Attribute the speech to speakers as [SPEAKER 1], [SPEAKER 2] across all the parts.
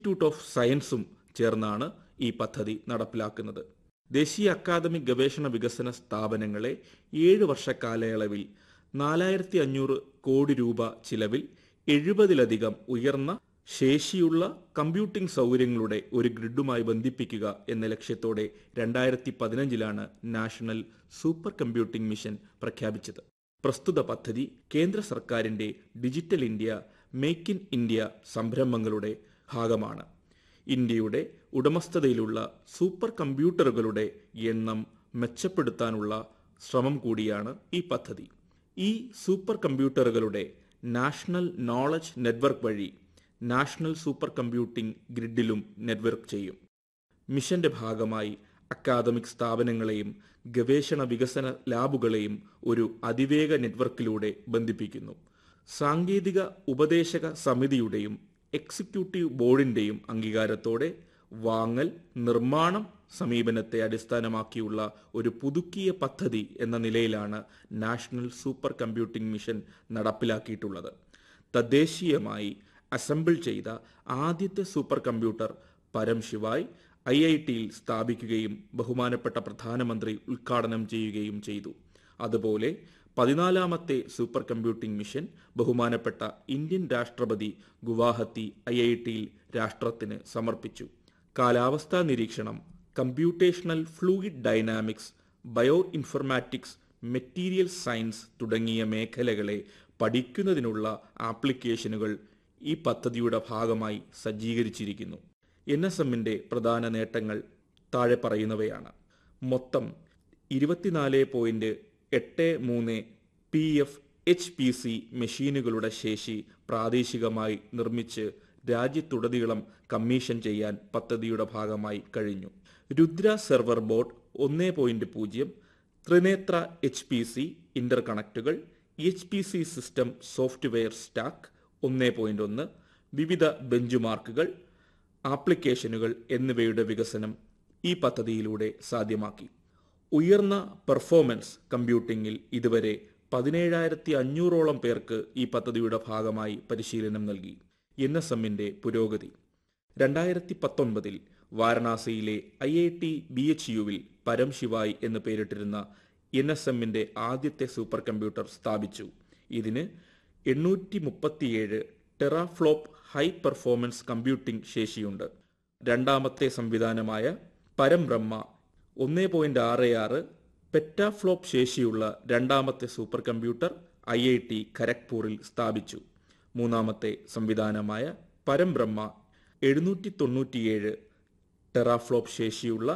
[SPEAKER 1] Institute of സയൻസും ചേർന്നാണ് ഈ പദ്ധതി നടപ്പിലാക്കുന്നത് ദേശീയ അക്കാദമിക് ഗവേഷണ വികസന സ്ഥാപനങ്ങളെ ഏഴ് വർഷ കാലയളവിൽ നാലായിരത്തി അഞ്ഞൂറ് കോടി രൂപ ചിലവിൽ എഴുപതിലധികം ഉയർന്ന ശേഷിയുള്ള കമ്പ്യൂട്ടിംഗ് സൗകര്യങ്ങളുടെ ഒരു ഗ്രിഡുമായി ബന്ധിപ്പിക്കുക എന്ന ലക്ഷ്യത്തോടെ രണ്ടായിരത്തി പതിനഞ്ചിലാണ് നാഷണൽ സൂപ്പർ കമ്പ്യൂട്ടിംഗ് മിഷൻ പ്രഖ്യാപിച്ചത് പ്രസ്തുത പദ്ധതി കേന്ദ്ര സർക്കാരിന്റെ digital India make in India സംരംഭങ്ങളുടെ ഭാഗമാണ് ഇന്ത്യയുടെ ഉടമസ്ഥതയിലുള്ള സൂപ്പർ കമ്പ്യൂട്ടറുകളുടെ എണ്ണം മെച്ചപ്പെടുത്താനുള്ള ശ്രമം കൂടിയാണ് ഈ പദ്ധതി ഈ സൂപ്പർ കമ്പ്യൂട്ടറുകളുടെ നാഷണൽ നോളജ് നെറ്റ്വർക്ക് വഴി നാഷണൽ സൂപ്പർ കമ്പ്യൂട്ടിംഗ് ഗ്രിഡിലും നെറ്റ്വർക്ക് ചെയ്യും മിഷന്റെ ഭാഗമായി അക്കാദമിക് സ്ഥാപനങ്ങളെയും ഗവേഷണ വികസന ലാബുകളെയും ഒരു അതിവേഗ നെറ്റ്വർക്കിലൂടെ ബന്ധിപ്പിക്കുന്നു സാങ്കേതിക ഉപദേശക സമിതിയുടെയും എക്സിക്യൂട്ടീവ് ബോർഡിന്റെയും അംഗീകാരത്തോടെ വാങ്ങൽ നിർമ്മാണം സമീപനത്തെ അടിസ്ഥാനമാക്കിയുള്ള ഒരു പുതുക്കിയ പദ്ധതി എന്ന നിലയിലാണ് നാഷണൽ സൂപ്പർ കമ്പ്യൂട്ടിംഗ് മിഷൻ നടപ്പിലാക്കിയിട്ടുള്ളത് തദ്ദേശീയമായി അസംബിൾ ചെയ്ത ആദ്യത്തെ സൂപ്പർ കമ്പ്യൂട്ടർ പരം ശിവായ് ഐ ഐ ടിയിൽ സ്ഥാപിക്കുകയും ബഹുമാനപ്പെട്ട പ്രധാനമന്ത്രി ഉദ്ഘാടനം ചെയ്യുകയും ചെയ്തു അതുപോലെ പതിനാലാമത്തെ സൂപ്പർ കമ്പ്യൂട്ടിംഗ് മിഷൻ ബഹുമാനപ്പെട്ട ഇന്ത്യൻ രാഷ്ട്രപതി ഗുവാഹത്തി ഐ ഐ ടിയിൽ രാഷ്ട്രത്തിന് സമർപ്പിച്ചു കാലാവസ്ഥാ നിരീക്ഷണം computational fluid dynamics bio informatics material science തുടങ്ങിയ മേഖലകളെ പഠിക്കുന്നതിനുള്ള ആപ്ലിക്കേഷനുകൾ ഈ പദ്ധതിയുടെ ഭാഗമായി സജ്ജീകരിച്ചിരിക്കുന്നു എൻ എസ് എമ്മിന്റെ പ്രധാന നേട്ടങ്ങൾ താഴെ പറയുന്നവയാണ് മൊത്തം ഇരുപത്തിനാല് പോയിന്റ് എട്ട് മൂന്ന് P F H P C മെഷീനുകളുടെ ശേഷി പ്രാദേശികമായി നിർമ്മിച്ച് രാജ്യത്തുടനീളം കമ്മീഷൻ ചെയ്യാൻ പദ്ധതിയുടെ ഭാഗമായി കഴിഞ്ഞു രുദ്ര സെർവർ ബോർഡ് ഒന്ന് പോയിന്റ് പൂജ്യം ത്രിനേത്ര എച്ച് പി സി ഇന്റർ കണക്റ്റുകൾ H P C system software stack ഒന്ന് പോയിന്റ് ഒന്ന് വിവിധ ബെഞ്ച് മാർക്കുകൾ ആപ്ലിക്കേഷനുകൾ എന്നിവയുടെ വികസനം ഈ പദ്ധതിയിലൂടെ സാധ്യമാക്കി ഉയർന്ന പെർഫോമൻസ് കമ്പ്യൂട്ടിംഗിൽ ഇതുവരെ പതിനേഴായിരത്തി അഞ്ഞൂറോളം പേർക്ക് ഈ പദ്ധതിയുടെ ഭാഗമായി പരിശീലനം നൽകി എൻ എസ് എമ്മിന്റെ പുരോഗതി രണ്ടായിരത്തി പത്തൊൻപതിൽ വാരണാസിയിലെ I I T B H യുവിൽ പരം ശിവായ് എന്ന് പേരിട്ടിരുന്ന എൻ എസ് എമ്മിന്റെ ആദ്യത്തെ സൂപ്പർ കമ്പ്യൂട്ടർ സ്ഥാപിച്ചു ഇതിന് എണ്ണൂറ്റി മുപ്പത്തിയേഴ് ടെറാഫ്ലോപ്പ് ഹൈ പെർഫോമൻസ് കമ്പ്യൂട്ടിംഗ് ശേഷിയുണ്ട് രണ്ടാമത്തെ സംവിധാനമായ പരംബ്രഹ്മ ഒന്ന് പോയിന്റ് ആറ് ആറ് പെറ്റാഫ്ലോപ്പ് ശേഷിയുള്ള രണ്ടാമത്തെ super computer I I T ഖരഗ്പൂരിൽ സ്ഥാപിച്ചു മൂന്നാമത്തെ സംവിധാനമായ പരംബ്രഹ്മ എഴുന്നൂറ്റി തൊണ്ണൂറ്റിയേഴ് ടെറാഫ്ലോപ്പ് ശേഷിയുള്ള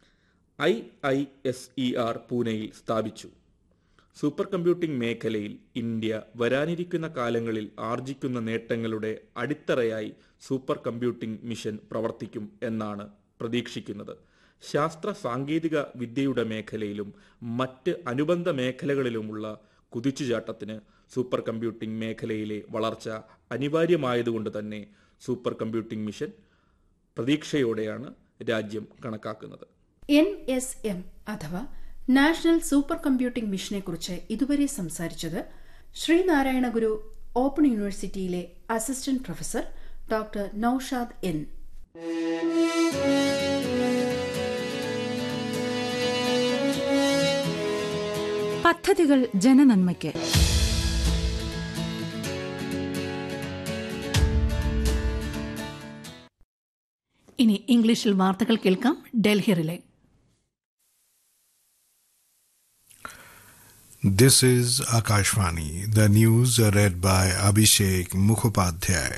[SPEAKER 1] I I S E R പൂനെയിൽ സ്ഥാപിച്ചു സൂപ്പർ കമ്പ്യൂട്ടിംഗ് മേഖലയിൽ ഇന്ത്യ വരാനിരിക്കുന്ന കാലങ്ങളിൽ ആർജിക്കുന്ന നേട്ടങ്ങളുടെ അടിത്തറയായി സൂപ്പർ കമ്പ്യൂട്ടിംഗ് മിഷൻ പ്രവർത്തിക്കും എന്നാണ് പ്രതീക്ഷിക്കുന്നത് ശാസ്ത്ര സാങ്കേതിക വിദ്യയുടെ മേഖലയിലും മറ്റ് അനുബന്ധ മേഖലകളിലുമുള്ള കുതിച്ചുചാട്ടത്തിന് സൂപ്പർ കമ്പ്യൂട്ടിംഗ് മേഖലയിലെ വളർച്ച അനിവാര്യമായതുകൊണ്ട് തന്നെ സൂപ്പർ കമ്പ്യൂട്ടിംഗ് മിഷൻ പ്രതീക്ഷയോടെയാണ് രാജ്യം കണക്കാക്കുന്നത്
[SPEAKER 2] എൻ എസ് എം അഥവാ നാഷണൽ സൂപ്പർ കമ്പ്യൂട്ടിംഗ് മിഷനെ കുറിച്ച് ഇതുവരെ സംസാരിച്ചത് ശ്രീനാരായണ ഗുരു ഓപ്പൺ യൂണിവേഴ്സിറ്റിയിലെ assistant professor doctor Naushad N
[SPEAKER 3] പദ്ധതികൾ ജനനന്മയ്ക്ക്
[SPEAKER 4] ഇനി ഇംഗ്ലീഷിൽ വാർത്തകൾ കേൾക്കാം ഡൽഹിയിലെ
[SPEAKER 5] This is Akashvani. The news are read by Abhishek Mukhopadhyay.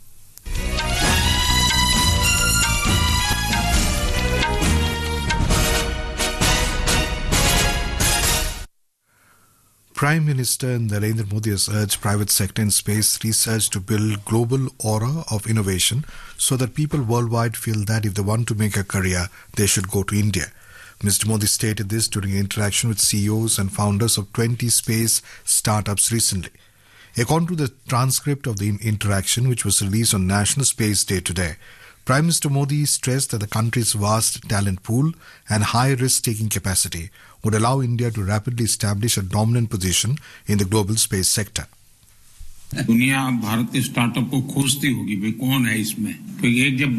[SPEAKER 5] Prime Minister Narendra Modi has urged private sector in space research to build global aura of innovation so that people worldwide feel that if they want to make a career, they should go to India. Mr. Modi stated this during an interaction with CEOs and founders of 20 space startups recently. According to the transcript of the interaction, which was released on National Space Day today, Prime Minister Modi stressed that the country's vast talent pool and high risk taking capacity would allow India to rapidly establish a dominant position in the global space sector.
[SPEAKER 6] दुनिया भारत के startup को खोजती होगी भाई कौन है इसमें क्योंकि एक जब